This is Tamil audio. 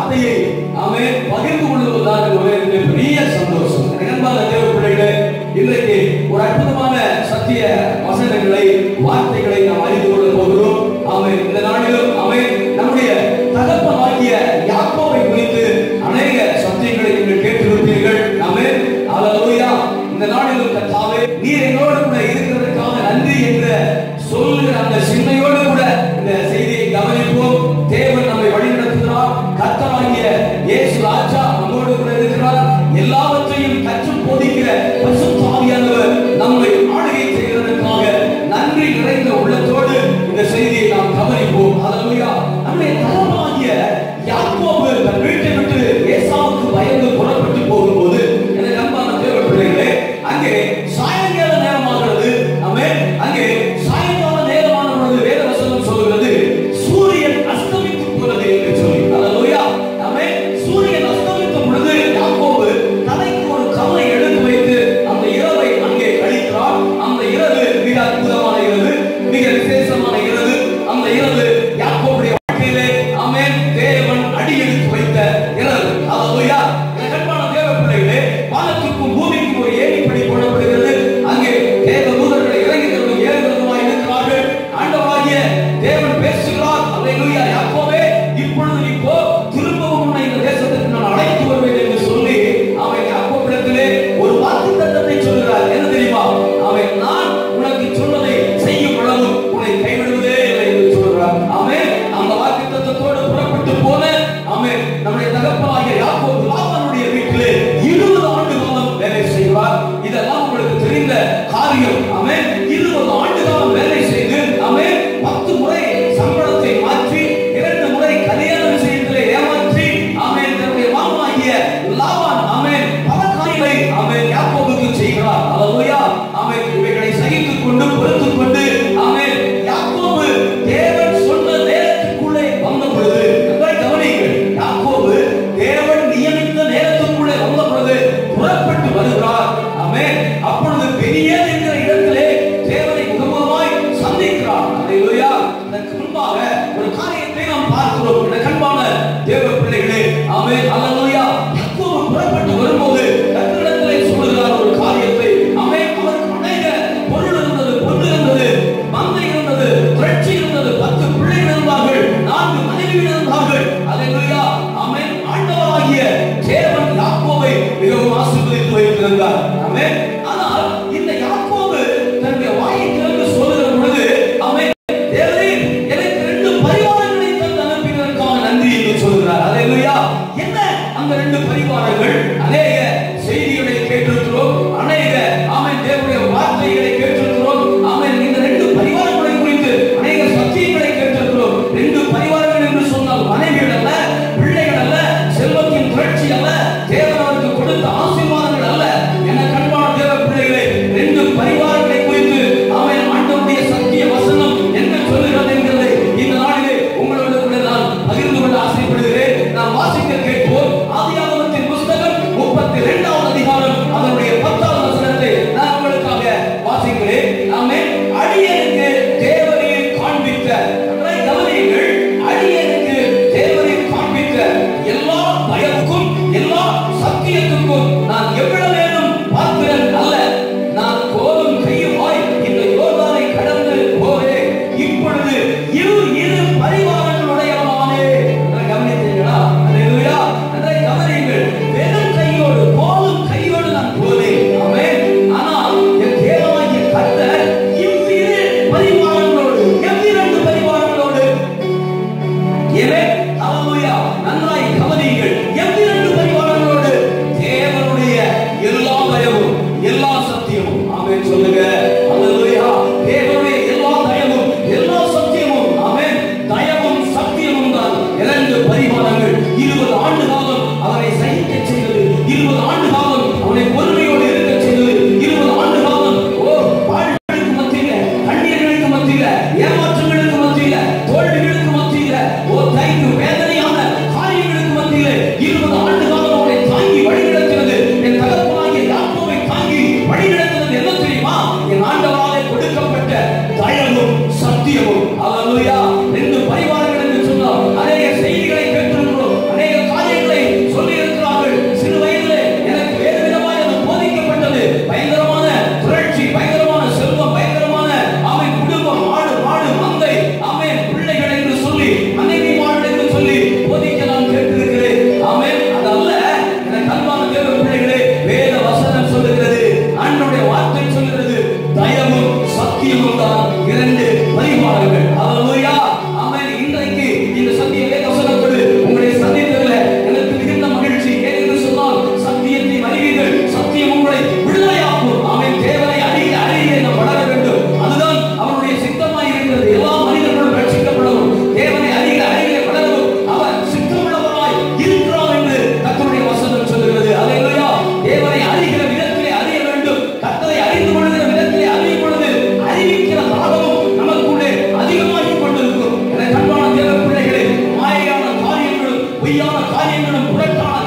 வார்த்தையை ஆமே பகிர்ந்து கொள்வதாக ஒரு பெரிய சந்தோஷம் அன்பான தேவ பிள்ளைகளே இன்றைக்கு ஒரு அற்புதமான சத்திய வசனங்களை வார்த்தைகளை நாம் அறிந்து கொள்ள போகிறோம் ஆமே இந்த நாளிலும் ஆமே நம்முடைய தகப்பனாகிய யாக்கோவை குறித்து அநேக சத்தியங்களை நீங்கள் கேட்டிருப்பீர்கள் ஆமே அல்லேலூயா இந்த நாளிலும் கர்த்தாவே நீர் எங்களோடு கூட இருக்கிறதுக்காக நன்றி என்ற சொல்லுகிற அந்த சிந்தையோடு கூட இந்த செய்தியை கவனிப்போம் தேவன் நம்மை வழிநடத்துகிறார் கர்த்தராகிய இயேசு ராஜா நம்மோடு கூட இருக்கிறார் எல்லாவற்றையும் கற்றுப் போதிக்கிற பரிசுத்தாவியானவர் நம்மை ஆளுகை செய்கிறதற்காக நன்றி நிறைந்த உள்ளத்தோடு இந்த செய்தியை நாம் கவனிப்போம் அல்லேலூயா நம்முடைய தகவலாகிய யாக்கோபு தன் வீட்டை விட்டு ஏசாவுக்கு பயந்து புறப்பட்டு போகும்போது எனக்கு அன்பான தேவ பிள்ளைகளே அங்கே சாயங்கால நேரமாகிறது ஆமே அங்கே சாயங்கால நேரமான பொழுது வேத வசனம் சொல்கிறது சூரியன் அஸ்தமித்து போனது என்று சொல்லி அல்லேலூயா ஆமே சூரியன் அஸ்தமித்த பொழுது யாக்கோபு தலைக்கு ஒரு கவலை எடுத்து வைத்து அந்த இரவை அங்கே கழிக்கிறார் அந்த இரவு மிக அற்புதமான இரவு மிக விசேஷமான இரவு அந்த இரவு யாக்கோபுடைய வாழ்க்கையிலே ஆமென் தேவன் அடியெடுத்து வைத்த இரவு அல்லேலூயா எனக்கு அன்பான தேவ பிள்ளைகளே வானத்துக்கும் பூமிக்கும் ஒரு ஏணிப்படி போடப்படுகிறது அங்கே தேவ தூதர்கள் இறங்குகிறதும் ஏறுகிறதுமாய் இருக்கிறார்கள் ஆண்டவராகிய தேவன் பேசுகிறார் அல்லேலூயா யாக்கோபே இப்பொழுது நீ போ திரும்பவும் உன்னை இந்த தேசத்துக்கு நான் அழைத்து வருவேன் என்று சொல்லி அவன் யாக்கோபிடத்திலே ஒரு வாக்குத்தத்தத்தை சொல்கிறார் என்ன தெரியுமா அவன் நான் உனக்கு சொன்னதை செய்யும் அளவு உன்னை கைவிடுவதே இல்லை என்று சொல்கிறார் அவன் அந்த வாக்குத்தத்தத்தோடு புறப்பட்டு போன அவன் நம்முடைய தகப்பனாகிய யாக்கோபு லாபானுடைய வீட்டிலே இருபது ஆண்டு காலம் வேலை செய்வார் இதெல்லாம் உங்களுக்கு தெரிந்த காரியம் அவன் இருபது ஆண்டு காலம் வேலை செய்து அவன் பத்து முறை சம்பளத்தை மாற்றி இரண்டு முறை கல்யாண விஷயத்திலே ஏமாற்றி அவன் தன்னுடைய மாமாகிய லாபான் அவன் பல காரியங்களை அவன் யாக்கோபுக்கு செய்கிறார் அல்லேலூயா அவன் இவைகளை சகித்துக் கொண்டு பொறுத்துக் கொண்டு அவன் யாக்கோபு தேவன் சொன்ன நேரத்துக்குள்ளே வந்த பொழுது நன்றாய் கவனியுங்கள் யாக்கோபு தேவன் நியமித்த நேரத்துக்குள்ளே வந்த பொழுது புறப்பட்டு வருகிறார் ஆமென் அப்பொழுது பெரியது என்கிற இடத்திலே தேவனை முகமுகமாய் சந்திக்கிறார் அல்லேலூயா இதற்கு முன்பாக ஒரு காரியத்தை நாம் பார்க்கிறோம் இந்த கண்பான தேவ பிள்ளைகளே ஆமென் அல்லேலூயா யாக்கோபு புறப்பட்டு வரும்போது கர்த்தரிடத்திலே சொல்லுகிறார் ஒரு காரியத்தை ஆமென் அவருக்கு அநேக பொருள் இருந்தது பொண்ணு இருந்தது மந்தை இருந்தது திரட்சி இருந்தது பத்து பிள்ளைகள் இருந்தார்கள் நான்கு மனைவிகள் இருந்தார்கள் அல்லேலூயா ஆமென் ஆண்டவராகிய தேவன் யாக்கோபை மிகவும் ஆசீர்வதித்து வைத்திருந்தார் ஆமென் ஆனால் இந்த யாக்கோபு தன்னுடைய வாயை திறந்து சொல்லுகிற பொழுது அவன் தேவனே எனக்கு ரெண்டு பரிவாரங்களை தந்து அனுப்பினதற்காக நன்றி என்று சொல்கிறார் அல்லேலூயா என்ன அந்த ரெண்டு பரிவாரங்கள் அநேக செய்திகளை கேட்டிருக்கிறோம் அநேக ஆமென் தேவனுடைய வார்த்தைகளை கேட்டிருக்கிறோம் ஆமென் இந்த ரெண்டு பரிவாரங்களை குறித்து அநேக சத்தியங்களை கேட்டிருக்கிறோம் ரெண்டு பரிவாரங்கள் என்று சொன்னால் மனைவிகள் அல்ல பிள்ளைகள் அல்ல செல்வத்தின் புரட்சி அல்ல தேவன் அவருக்கு கொடுத்த ஆசீர்வாதங்கள் அல்ல என கண்பான தேவ பிள்ளைகளே ரெண்டு பரிவாரங்களை குறித்து அவன் ஆண்டவருடைய சத்திய வசனம் என்ன சொல்லுகிறது என்கிறதை இந்த நாளிலே உங்களோடு கூட நான் பகிர்ந்து கொள்ள ஆசைப்படுகிறேன் நாம் வாசிக்க கேட்போம் ஆதியாகமத்தின் புஸ்தகம் காரியங்களும் புரட்டான